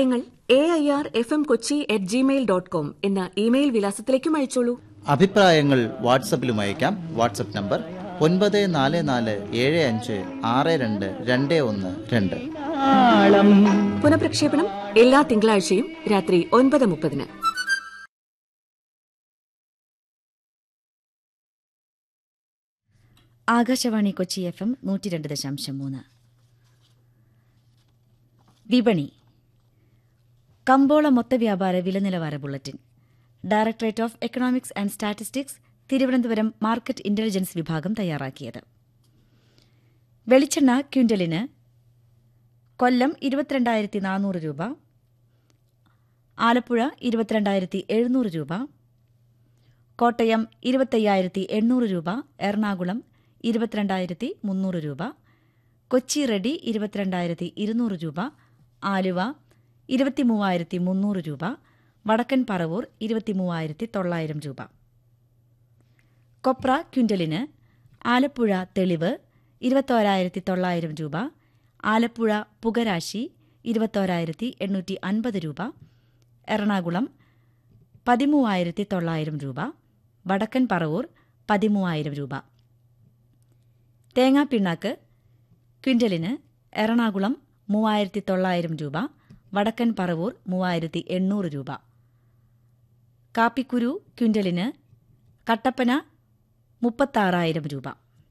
അഭിപ്രായങ്ങൾ A I R F M Kochi at Gmail dot com എന്ന email വിലാസത്തിലേക്കും അയച്ചോളൂ അഭിപ്രായങ്ങൾ വാട്സപ്പിലും അയക്കാം വാട്സപ്പ് നമ്പർ ഒൻപത് നാല് നാല് ഏഴ് അഞ്ച് ആറ് രണ്ട് രണ്ട് ഒന്ന് രണ്ട് പുനഃപ്രക്ഷേപണം എല്ലാ തിങ്കളാഴ്ചയും രാത്രി ഒൻപത് മുപ്പതിന് ആകാശവാണി കൊച്ചി എഫ് എം നൂറ്റി രണ്ട് ദശാംശം മൂന്ന് വിപണി കമ്പോള മൊത്ത വ്യാപാര വില നിലവാര bulletin directorate of economics and statistics Thiruvananthapuram market intelligence വിഭാഗം തയ്യാറാക്കിയത് വെളിച്ചെണ്ണ ക്വിന്റലിന് കൊല്ലം ഇരുപത്തിരണ്ടായിരത്തി നാനൂറ് രൂപ ആലപ്പുഴ ഇരുപത്തിരണ്ടായിരത്തി എഴുന്നൂറ് രൂപ കോട്ടയം ഇരുപത്തയ്യായിരത്തി എണ്ണൂറ് രൂപ എറണാകുളം ഇരുപത്തിരണ്ടായിരത്തി മുന്നൂറ് രൂപ കൊച്ചി റെഡി ഇരുപത്തിരണ്ടായിരത്തി ഇരുന്നൂറ് രൂപ ആലുവ ഇരുപത്തിമൂവായിരത്തി മുന്നൂറ് രൂപ വടക്കൻ പറവൂർ ഇരുപത്തിമൂവായിരത്തി തൊള്ളായിരം രൂപ കൊപ്ര ക്വിന്റലിന് ആലപ്പുഴ തെളിവ് ഇരുപത്തോരായിരത്തി തൊള്ളായിരം രൂപ ആലപ്പുഴ പുകരാശി ഇരുപത്തോരായിരത്തി എണ്ണൂറ്റി അൻപത് രൂപ എറണാകുളം പതിമൂവായിരത്തി തൊള്ളായിരം രൂപ വടക്കൻ പറവൂർ പതിമൂവായിരം രൂപ തേങ്ങാപ്പിണ്ണാക്ക് ക്വിന്റലിന് എറണാകുളം മൂവായിരത്തി തൊള്ളായിരം രൂപ വടക്കൻ പറവൂർ മൂവായിരത്തി എണ്ണൂറ് രൂപ കാപ്പിക്കുരു ക്വിന്റലിന് കട്ടപ്പന മുപ്പത്താറായിരം രൂപ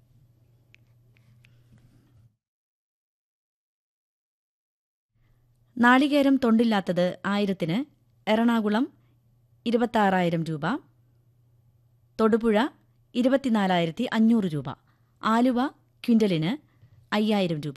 നാളികേരം തൊണ്ടില്ലാത്തത് ആയിരത്തിന് എറണാകുളം ഇരുപത്താറായിരം രൂപ തൊടുപുഴ ഇരുപത്തിനാലായിരത്തി അഞ്ഞൂറ് രൂപ ആലുവ ക്വിന്റലിന് അയ്യായിരം രൂപ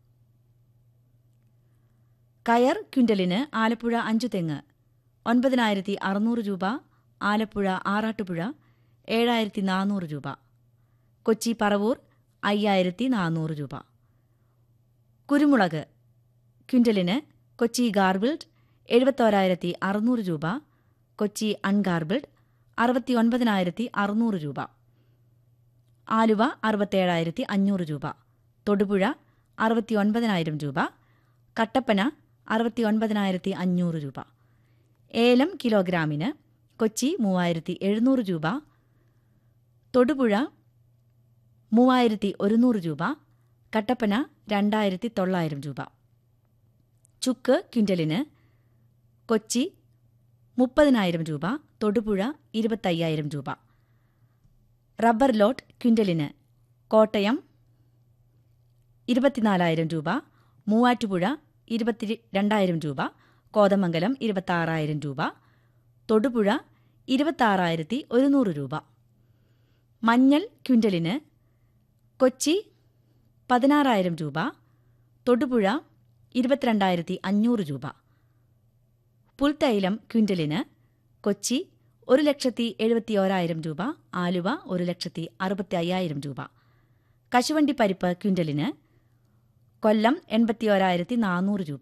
കയർ ക്വിന്റലിന് ആലപ്പുഴ അഞ്ചു തെങ്ങ് ഒൻപതിനായിരത്തി അറുന്നൂറ് രൂപ ആലപ്പുഴ ആറാട്ടുപുഴ ഏഴായിരത്തി നാനൂറ് രൂപ കൊച്ചി പറവൂർ അയ്യായിരത്തി നാനൂറ് രൂപ കുരുമുളക് ക്വിന്റലിന് കൊച്ചി ഗാർബിൾഡ് എഴുപത്തോരായിരത്തി അറുന്നൂറ് രൂപ കൊച്ചി അൺഗാർബിൾഡ് അറുപത്തി ഒൻപതിനായിരത്തി അറുന്നൂറ് രൂപ ആലുവ അറുപത്തേഴായിരത്തി അഞ്ഞൂറ് രൂപ തൊടുപുഴ അറുപത്തി ഒൻപതിനായിരം രൂപ കട്ടപ്പന അറുപത്തി ഒൻപതിനായിരത്തി അഞ്ഞൂറ് രൂപ ഏലം കിലോഗ്രാമിന് കൊച്ചി മൂവായിരത്തി എഴുന്നൂറ് രൂപ തൊടുപുഴ മൂവായിരത്തി ഒരുന്നൂറ് രൂപ കട്ടപ്പന രണ്ടായിരത്തി തൊള്ളായിരം രൂപ ചുക്ക് ക്വിൻ്റലിന് കൊച്ചി മുപ്പതിനായിരം രൂപ തൊടുപുഴ ഇരുപത്തയ്യായിരം രൂപ റബ്ബർ ലോട്ട് ക്വിൻ്റലിന് കോട്ടയം ഇരുപത്തിനാലായിരം രൂപ മൂവാറ്റുപുഴ ഇരുപത്തി രണ്ടായിരം രൂപ കോതമംഗലം ഇരുപത്താറായിരം രൂപ തൊടുപുഴ ഇരുപത്താറായിരത്തി ഒരുന്നൂറ് രൂപ മഞ്ഞൾ ക്വിൻ്റലിന് കൊച്ചി പതിനാറായിരം രൂപ തൊടുപുഴ ഇരുപത്തിരണ്ടായിരത്തി അഞ്ഞൂറ് രൂപ പുൽത്തൈലം ക്വിൻ്റലിന് കൊച്ചി ഒരു ലക്ഷത്തി എഴുപത്തി ഓരായിരം രൂപ ആലുവ ഒരു ലക്ഷത്തി അറുപത്തി അയ്യായിരം രൂപ കശുവണ്ടി പരിപ്പ് ക്വിൻ്റലിന് കൊല്ലം എൺപത്തി ഓരായിരത്തി നാനൂറ് രൂപ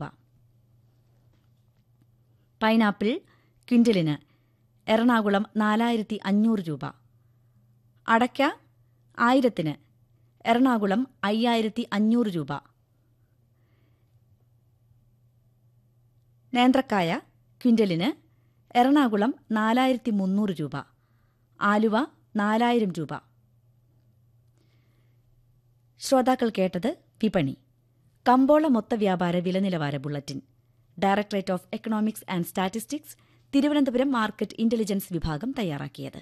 പൈനാപ്പിൾ ക്വിൻ്റലിന് എറണാകുളം നാലായിരത്തി അഞ്ഞൂറ് രൂപ അടയ്ക്ക ആയിരത്തിന് എറണാകുളം അയ്യായിരത്തി അഞ്ഞൂറ് രൂപ നേന്ത്രക്കായ ക്വിൻ്റലിന് എറണാകുളം നാലായിരത്തി മുന്നൂറ് രൂപ ആലുവ നാലായിരം രൂപ ശ്രോതാക്കൾ കേട്ടത് വിപണി കമ്പോള മൊത്ത വ്യാപാര വില നിലവാര bulletin directorate of economics and statistics Thiruvananthapuram market intelligence വിഭാഗം തയ്യാറാക്കിയത്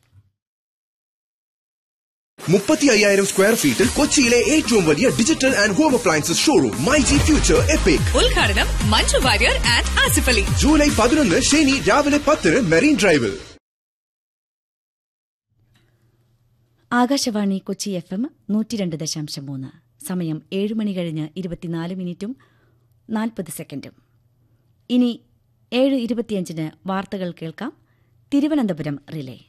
മുപ്പത്തി അയ്യായിരം സ്ക്വയർ ഫീറ്റിൽ കൊച്ചിയിലെ ഏറ്റവും വലിയ digital and home appliances showroom my G future epic ഉദ്ഘാടനം മഞ്ജു വാര്യർ ആൻഡ് ആസിഫ് അലി ജൂലൈ പതിനൊന്ന് ശനി രാവിലെ പത്തിന് മെറീൻ ഡ്രൈവിൽ ആകാശവാണി കൊച്ചി എഫ് എം നൂറ്റിരണ്ട് ദശാംശം മൂന്ന് സമയം ഏഴ് മണി കഴിഞ്ഞ് ഇരുപത്തിനാല് മിനിറ്റും നാൽപ്പത് സെക്കൻഡും ഇനി ഏഴ് ഇരുപത്തിയഞ്ചിന് വാർത്തകൾ കേൾക്കാം തിരുവനന്തപുരം റിലേ